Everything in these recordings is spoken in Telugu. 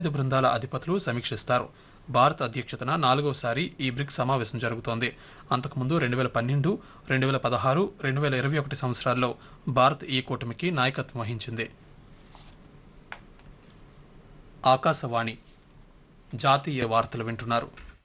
ఐదు బృందాల అధిపతులు సమీక్షిస్తారు భారత్ అధ్యక్షతన నాలుగోసారి ఈ బ్రిక్స్ సమావేశం జరుగుతోంది అంతకుముందు రెండు వేల పన్నెండు రెండు వేల పదహారు రెండు వేల ఇరవై ఒకటి సంవత్సరాల్లో భారత్ ఈ కూటమికి నాయకత్వం వహించింది ఆకాశవాణి జాతీయ వార్తలు వింటున్నారు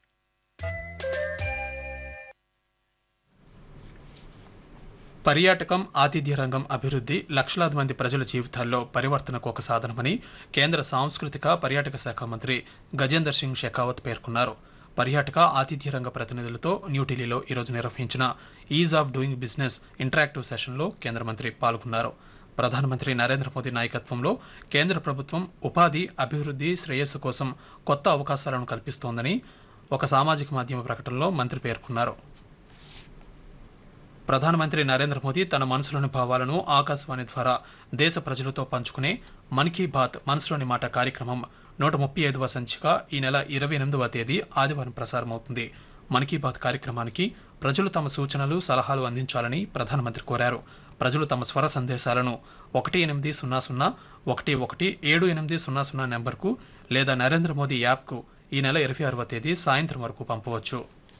పర్యాటకం ఆతిథ్య రంగం అభివృద్ధి లక్షలాది మంది ప్రజల జీవితాల్లో పరివర్తనకు ఒక సాధనమని కేంద్ర సాంస్కృతిక పర్యాటక శాఖ మంత్రి గజేందర్ సింగ్ షెకావత్ పేర్కొన్నారు పర్యాటక ఆతిథ్య రంగ ప్రతినిధులతో న్యూఢిల్లీలో ఈరోజు నిర్వహించిన ease of doing business interactive సెషన్లో కేంద్ర మంత్రి పాల్గొన్నారు ప్రధానమంత్రి నరేంద్ర మోదీ నాయకత్వంలో కేంద్ర ప్రభుత్వం ఉపాధి అభివృద్ధి శ్రేయస్సు కోసం కొత్త అవకాశాలను కల్పిస్తోందని ఒక సామాజిక మాధ్యమ ప్రకటనలో మంత్రి పేర్కొన్నారు ప్రధానమంత్రి నరేంద్ర మోదీ తన మనసులోని భావాలను ఆకాశవాణి ద్వారా దేశ ప్రజలతో పంచుకునే మన్ కీ బాత్ మనసులోని మాట కార్యక్రమం నూట ముప్పై ఐదవ సంచిక ఈ నెల ఇరవై ఎనిమిదవ తేదీ ఆదివారం ప్రసారమవుతుంది మన్ కీ బాత్ కార్యక్రమానికి ప్రజలు తమ సూచనలు సలహాలు అందించాలని ప్రధానమంత్రి కోరారు ప్రజలు తమ స్వర సందేశాలను ఒకటి ఎనిమిది సున్నా సున్నా ఒకటి ఒకటి ఏడు ఎనిమిది సున్నా సున్నా నెంబర్కు లేదా నరేంద్ర మోదీ యాప్కు ఈ నెల ఇరవై ఆరవ తేదీ సాయంత్రం వరకు పంపవచ్చు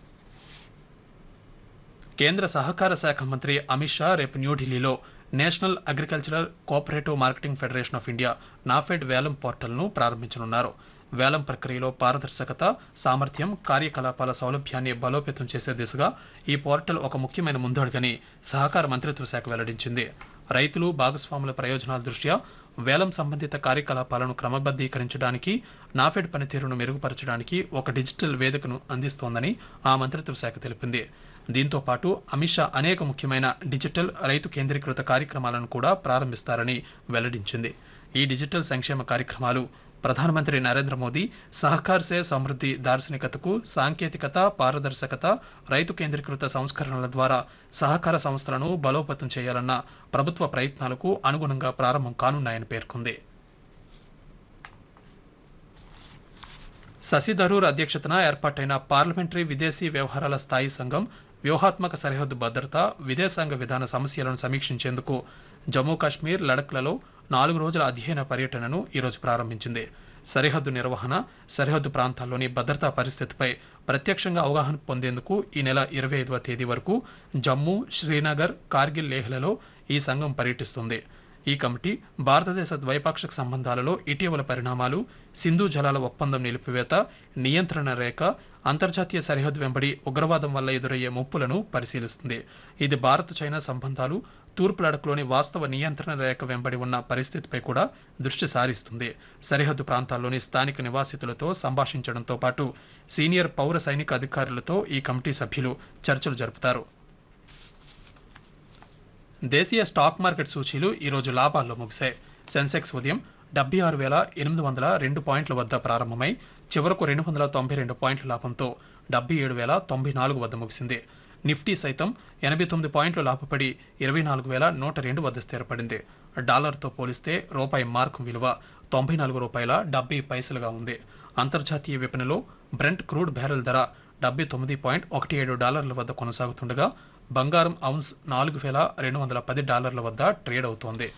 కేంద్ర సహకార శాఖ మంత్రి అమిత్ షా రేపు న్యూఢిల్లీలో national agricultural cooperative marketing federation of India NAFED వేలం పోర్టల్ను ప్రారంభించనున్నారు వేలం ప్రక్రియలో పారదర్శకత సామర్థ్యం కార్యకలాపాల సౌలభ్యాన్ని బలోపేతం చేసే దిశగా ఈ పోర్టల్ ఒక ముఖ్యమైన ముందడుగని సహకార మంత్రిత్వ శాఖ వెల్లడించింది రైతులు భాగస్వాముల ప్రయోజనాల దృష్ట్యా వేలం సంబంధిత కార్యకలాపాలను క్రమబద్ధీకరించడానికి నాఫెడ్ పనితీరును మెరుగుపరచడానికి ఒక డిజిటల్ వేదికను అందిస్తోందని ఆ మంత్రిత్వ శాఖ తెలిపింది దీంతో పాటు అమిత్ షా అనేక ముఖ్యమైన డిజిటల్ రైతు కేంద్రీకృత కార్యక్రమాలను కూడా ప్రారంభిస్తారని వెల్లడించింది ఈ డిజిటల్ సంక్షేమ కార్యక్రమాలు ప్రధానమంత్రి నరేంద్ర మోదీ సహకార్ సే సమృద్ధి దార్శనికతకు సాంకేతికత పారదర్శకత రైతు కేంద్రీకృత సంస్కరణల ద్వారా సహకార సంస్థలను బలోపేతం చేయాలన్న ప్రభుత్వ ప్రయత్నాలకు అనుగుణంగా ప్రారంభం కానున్నాయని పేర్కొంది శశి థరూర్ అధ్యక్షతన ఏర్పాటైన పార్లమెంటరీ విదేశీ వ్యవహారాల స్థాయి సంఘం వ్యూహాత్మక సరిహద్దు భద్రత విదేశాంగ విధాన సమస్యలను సమీక్షించేందుకు జమ్మూ కాశ్మీర్ లడఖ్లలో నాలుగు రోజుల అధ్యయన పర్యటనను ఈరోజు ప్రారంభించింది సరిహద్దు నిర్వహణ సరిహద్దు ప్రాంతాల్లోని భద్రతా పరిస్థితిపై ప్రత్యక్షంగా అవగాహన పొందేందుకు ఈ నెల ఇరవై ఐదవ తేదీ వరకు జమ్మూ శ్రీనగర్ కార్గిల్ లేహ్లలో ఈ సంఘం పర్యటిస్తుంది ఈ కమిటీ భారతదేశ ద్వైపాక్షిక సంబంధాలలో ఇటీవల పరిణామాలు సింధు జలాల ఒప్పందం నిలిపివేత నియంత్రణ రేఖ అంతర్జాతీయ సరిహద్దు వెంబడి ఉగ్రవాదం వల్ల ఎదురయ్యే ముప్పులను పరిశీలిస్తుంది ఇది భారత్ చైనా సంబంధాలు తూర్పు లడఖ్లోని వాస్తవ నియంత్రణ రేఖ వెంబడి ఉన్న పరిస్థితిపై కూడా దృష్టి సారిస్తుంది సరిహద్దు ప్రాంతాల్లోని స్థానిక నివాసితులతో సంభాషించడంతో పాటు సీనియర్ పౌర సైనిక అధికారులతో ఈ కమిటీ సభ్యులు చర్చలు జరుపుతారు దేశీయ స్టాక్ మార్కెట్ సూచీలు ఈ రోజు లాభాల్లో ముగిశాయి సెన్సెక్స్ ఉదయం డెబ్బై ఆరు వేల ఎనిమిది వందల రెండు పాయింట్ల వద్ద ప్రారంభమై చివరకు రెండు వందల తొంభై రెండు పాయింట్ల లాభంతో డెబ్బై ఏడు వేల తొంభై నాలుగు వద్ద ముగిసింది నిఫ్టీ సైతం ఎనభై తొమ్మిది పాయింట్లు లాభపడి ఇరవై నాలుగు వేల నూట రెండు వద్ద స్థిరపడింది డాలర్తో పోలిస్తే రూపాయి మార్కు విలువ తొంభై నాలుగు రూపాయల డెబ్బై పైసలుగా ఉంది అంతర్జాతీయ విపణిలో బ్రెంట్ క్రూడ్ బ్యారెల్ ధర డెబ్బై తొమ్మిది పాయింట్ ఒకటి ఏడు డాలర్ల వద్ద కొనసాగుతుండగా బంగారం ఔన్స్ నాలుగు వేల రెండు వందల పది డాలర్ల వద్ద ట్రేడ్ అవుతోంది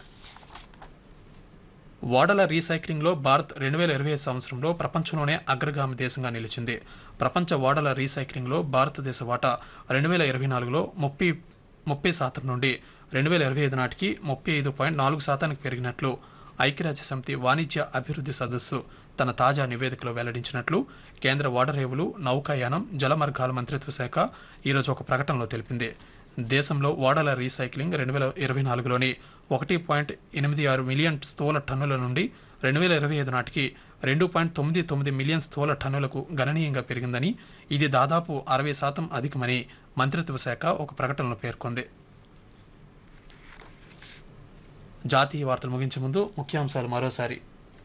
ఓడల రీసైక్లింగ్లో భారత్ రెండు వేల ఇరవై ఐదు సంవత్సరంలో ప్రపంచంలోనే అగ్రగామి దేశంగా నిలిచింది ప్రపంచ ఓడల రీసైక్లింగ్లో భారతదేశ వాటా రెండు వేల ఇరవై నాలుగులో ముప్పై ముప్పై శాతం నుండి రెండు వేల ఇరవై ఐదు నాటికి ముప్పై ఐదు పాయింట్ నాలుగు శాతానికి పెరిగినట్లు ఐక్యరాజ్య సమితి వాణిజ్య అభివృద్ధి సదస్సు తన తాజా నివేదికలో వెల్లడించినట్లు కేంద్ర ఓడరేవులు నౌకాయానం జలమార్గాల మంత్రిత్వ శాఖ ఈరోజు ఒక ప్రకటనలో తెలిపింది దేశంలో ఓడల రీసైక్లింగ్ రెండు వేల ఇరవై నాలుగులోని ఒకటి పాయింట్ ఎనిమిది ఆరు మిలియన్ స్థూల టన్నుల నుండి రెండు వేల ఇరవై ఐదు నాటికి రెండు పాయింట్ తొమ్మిది తొమ్మిది మిలియన్ స్థూల టన్నులకు గణనీయంగా పెరిగిందని ఇది దాదాపు అరవై శాతం అధికమని మంత్రిత్వ శాఖ ఒక ప్రకటనలో పేర్కొంది జాతీయ వార్తలు ముగించే ముందు ముఖ్యాంశాలు మరోసారి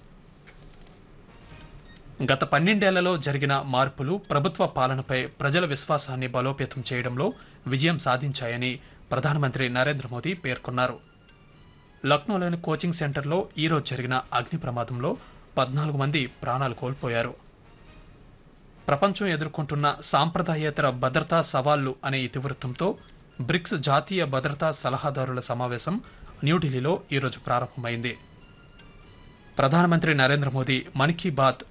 గత పన్నెండేళ్లలో జరిగిన మార్పులు ప్రభుత్వ పాలనపై ప్రజల విశ్వాసాన్ని బలోపేతం చేయడంలో విజయం సాధించాయని ప్రధానమంత్రి నరేంద్ర మోదీ పేర్కొన్నారు లక్నోలోని కోచింగ్ సెంటర్లో ఈరోజు జరిగిన అగ్ని ప్రమాదంలో పద్నాలుగు మంది ప్రాణాలు కోల్పోయారు ప్రపంచం ఎదుర్కొంటున్న సాంప్రదాయేతర భద్రతా సవాళ్లు అనే ఇతివృత్తంతో బ్రిక్స్ జాతీయ భద్రతా సలహాదారుల సమావేశం న్యూఢిల్లీలో ఈరోజు ప్రారంభమైంది ప్రధానమంత్రి నరేంద్ర మోదీ మన్ కీ బాత్